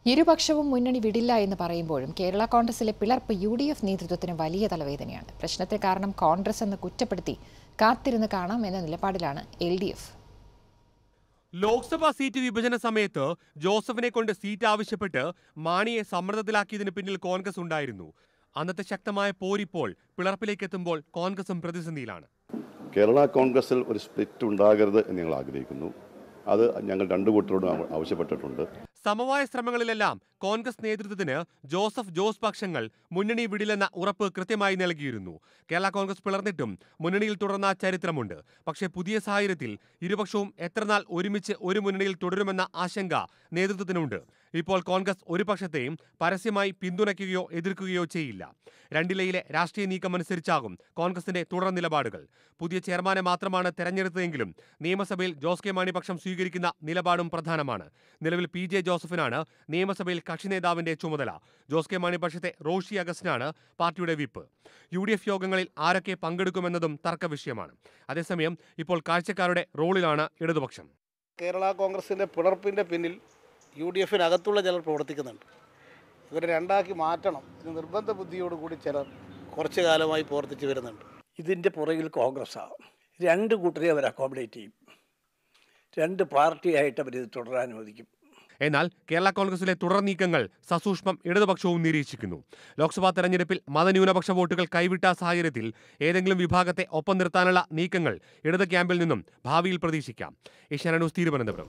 ഇരുപക്ഷവും മുന്നണി വിടില്ല എന്ന് പറയുമ്പോഴും കേരള കോൺഗ്രസിലെ പിളർപ്പ് യു ഡി എഫ് നേതൃത്വത്തിന് വലിയ തലവേദനയാണ് പ്രശ്നത്തിന് കാരണം കോൺഗ്രസ് എന്ന് കുറ്റപ്പെടുത്തി കാത്തിരുന്ന് കാണാം എന്ന നിലപാടിലാണ് L D F Lok Sabha seat വിഭജന സമയത്ത് ജോസഫിനെ കൊണ്ട് സീറ്റ് ആവശ്യപ്പെട്ട് മാണിയെ സമ്മർദ്ദത്തിലാക്കിയതിന് പിന്നിൽ കോൺഗ്രസ് ഉണ്ടായിരുന്നു അന്നത്തെ ശക്തമായ പോരിപ്പോൾ പിളർപ്പിലേക്ക് എത്തുമ്പോൾ കോൺഗ്രസും പ്രതിസന്ധിയിലാണ് കേരള കോൺഗ്രസിൽ ഒരു സ്പ്ലിറ്റ് ഉണ്ടാകരുത് എന്ന് ഞങ്ങൾ ആഗ്രഹിക്കുന്നു അത് ഞങ്ങൾ രണ്ടു കൂട്ടരോടും ആവ- ആവശ്യപ്പെട്ടിട്ടുണ്ട് സമവായ ശ്രമങ്ങളിലെല്ലാം കോൺഗ്രസ് നേതൃത്വത്തിന് ജോസഫ് ജോസ് പക്ഷങ്ങൾ മുന്നണി വിടില്ലെന്ന ഉറപ്പ് കൃത്യമായി നൽകിയിരുന്നു കേരള കോൺഗ്രസ് പിളർന്നിട്ടും മുന്നണിയിൽ തുടർന്ന ചരിത്രമുണ്ട് പക്ഷേ പുതിയ സാഹചര്യത്തിൽ ഇരുപക്ഷവും എത്രനാൾ ഒരുമിച്ച് ഒരു മുന്നണിയിൽ തുടരുമെന്ന ആശങ്ക നേതൃത്വത്തിനുണ്ട് ഇപ്പോൾ കോൺഗ്രസ് ഒരു പക്ഷത്തെയും പരസ്യമായി പിന്തുണയ്ക്കുകയോ എതിർക്കുകയോ ചെയ്യില്ല രണ്ടിലയിലെ രാഷ്ട്രീയ നീക്കം അനുസരിച്ചാകും കോൺഗ്രസിന്റെ തുടർ നിലപാടുകൾ പുതിയ ചെയർമാനെ മാത്രമാണ് തെരഞ്ഞെടുത്തതെങ്കിലും നിയമസഭയിൽ ജോസ് കെ മാണി പക്ഷം സ്വീകരിക്കുന്ന നിലപാടും പ്രധാനമാണ് നിലവിൽ പി ജെ ജോസഫിനാണ് നിയമസഭയിൽ കക്ഷി നേതാവിന്റെ ചുമതല ജോസ് കെ മാണി പക്ഷത്തെ റോഷി അഗസ്റ്റിനാണ് പാർട്ടിയുടെ വിപ്പ് യു ഡി എഫ് യോഗങ്ങളിൽ ആരൊക്കെ പങ്കെടുക്കുമെന്നതും തർക്ക വിഷയമാണ് അതേസമയം ഇപ്പോൾ കാഴ്ചക്കാരുടെ റോളിലാണ് ഇടതുപക്ഷം കേരള കോൺഗ്രസിൻ്റെ പിളർപ്പിൻ്റെ പിന്നിൽ യു ഡി എഫിനകത്തുള്ള ചിലർ പ്രവർത്തിക്കുന്നുണ്ട് ഇവരെ രണ്ടാക്കി മാറ്റണം ഇത് നിർബന്ധ ബുദ്ധിയോടുകൂടി ചിലർ കുറച്ചു കാലമായി പ്രവർത്തിച്ചു വരുന്നുണ്ട് ഇതിൻ്റെ പുറകിൽ കോൺഗ്രസ്സാണ് രണ്ട് കൂട്ടരെ അവർ അക്കോമഡേറ്റ് ചെയ്യും രണ്ട് പാർട്ടിയായിട്ട് അവരിത് തുടരാൻ അനുവദിക്കും എന്നാൽ കേരള കോൺഗ്രസിലെ തുടർ നീക്കങ്ങൾ സസൂക്ഷ്മം ഇടതുപക്ഷവും നിരീക്ഷിക്കുന്നു ലോക്സഭാ തെരഞ്ഞെടുപ്പിൽ മതന്യൂനപക്ഷ വോട്ടുകൾ കൈവിട്ട സാഹചര്യത്തിൽ ഏതെങ്കിലും വിഭാഗത്തെ ഒപ്പം നിർത്താനുള്ള നീക്കങ്ങൾ ഇടത് ക്യാമ്പിൽ നിന്നും ഭാവിയിൽ പ്രതീക്ഷിക്കാം ഏഷ്യാന ന്യൂസ് തിരുവനന്തപുരം